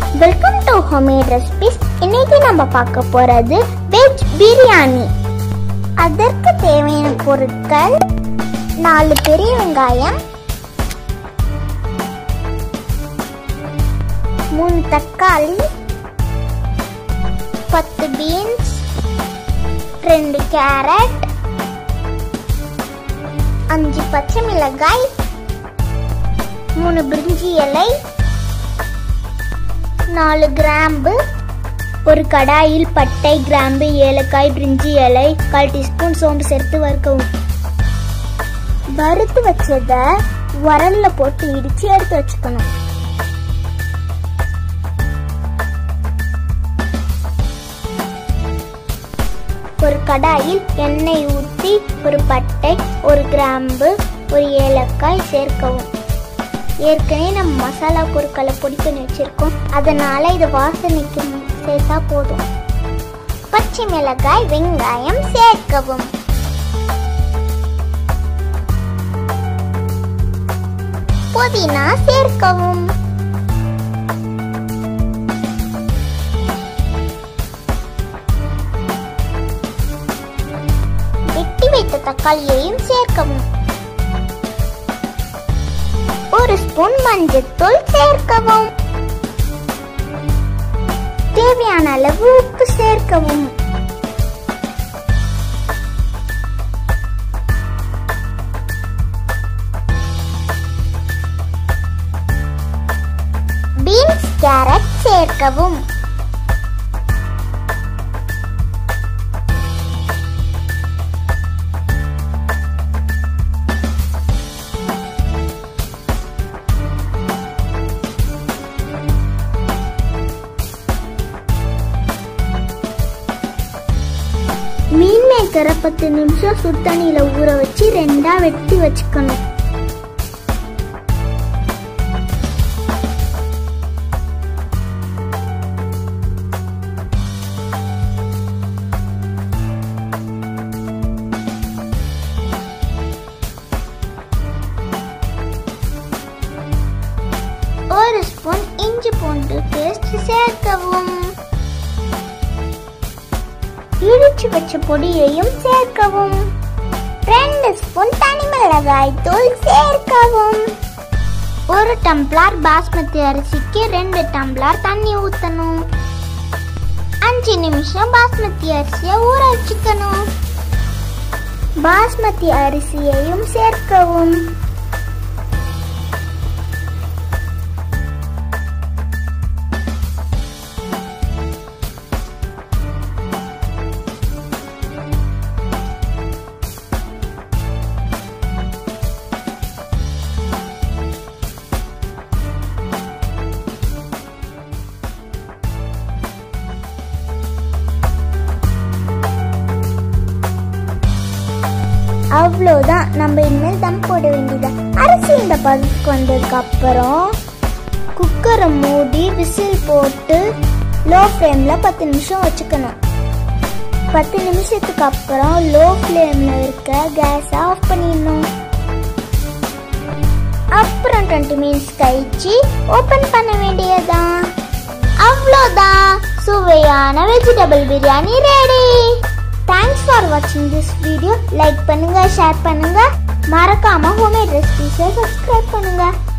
welcome to homemade recipes இன்னைக்கு நம்ம பார்க்க போறது வெஜ் பிரியாணி அதற்கு தேவையான பொருட்கள் நாலு பெரிய வெங்காயம் மூணு தக்காளி பத்து பீன்ஸ் ரெண்டு கேரட் அஞ்சு பச்சை மிளகாய் மூணு பிரிஞ்சி இலை நாலு கிராம்பு ஒரு கடாயில் பட்டை கிராம்பு ஏலக்காய் பிரிஞ்சி இலை கால் டீஸ்பூன் சோம்பு சேர்த்து வறுக்கவும் வறுத்து வச்சத உரல்ல போட்டு இடிச்சு எடுத்து வச்சுக்கணும் ஒரு கடாயில் எண்ணெய் ஊற்றி ஒரு பட்டை ஒரு கிராம்பு ஒரு ஏலக்காய் சேர்க்கவும் ஏற்கனவே நம்ம மசாலா பொருட்களை பொடி பண்ணி வச்சிருக்கோம் அதனால இது வாசனைக்கு சேர்த்தா போதும் பச்சை மிளகாய் வெங்காயம் சேர்க்கவும் புதினா சேர்க்கவும் வெட்டி வைத்த தக்காளியையும் சேர்க்கவும் ஒரு ஸ்பூன் மஞ்சத்தூள் சேர்க்கவும் தேவையான அளவு உப்பு சேர்க்கவும் பீன்ஸ் கேரட் சேர்க்கவும் மீன் மேக்கரை பத்து நிமிஷம் சுடு தண்ணியில ஊற வச்சு ரெண்டா வெட்டி வச்சுக்கணும் ஒரு ஸ்பூன் இஞ்சி பூண்டு பேஸ்ட் சேர்க்கவும் இடிச்சு வச்ச பொடியையும் சேர்க்கவும் ரெண்டு ஸ்பூன் தனி மிளகாய் தூள் சேர்க்கவும் ஒரு டம்ளர் பாஸ்மதி அரிசிக்கு ரெண்டு டம்ளர் தண்ணி ஊற்றணும் அஞ்சு நிமிஷம் பாஸ்மதி அரிசியை ஊற வச்சுக்கணும் பாஸ்மதி அரிசியையும் சேர்க்கவும் அவ்வளோதான் நம்ம இனிமேல் தம் போட வேண்டியது அரிசி இந்த பதத்துக்கு வந்ததுக்கு அப்புறம் குக்கரை மூடி விசில் போட்டு லோ ஃப்ளேமில் பத்து நிமிஷம் வச்சுக்கணும் பத்து நிமிஷத்துக்கு அப்புறம் லோ ஃப்ளேமில் இருக்க கேஸை ஆஃப் பண்ணிடணும் அப்புறம் டுவெண்ட்டி மினிட்ஸ் கழிச்சு ஓப்பன் பண்ண வேண்டியதுதான் அவ்வளோதான் சுவையான vegetable biryani ready thanks for வாட்சிங் திஸ் வீடியோ லைக் பண்ணுங்க ஷேர் பண்ணுங்க மறக்காம ஹோம்மேட் ரெசிபிஸை சப்ஸ்கிரைப் பண்ணுங்க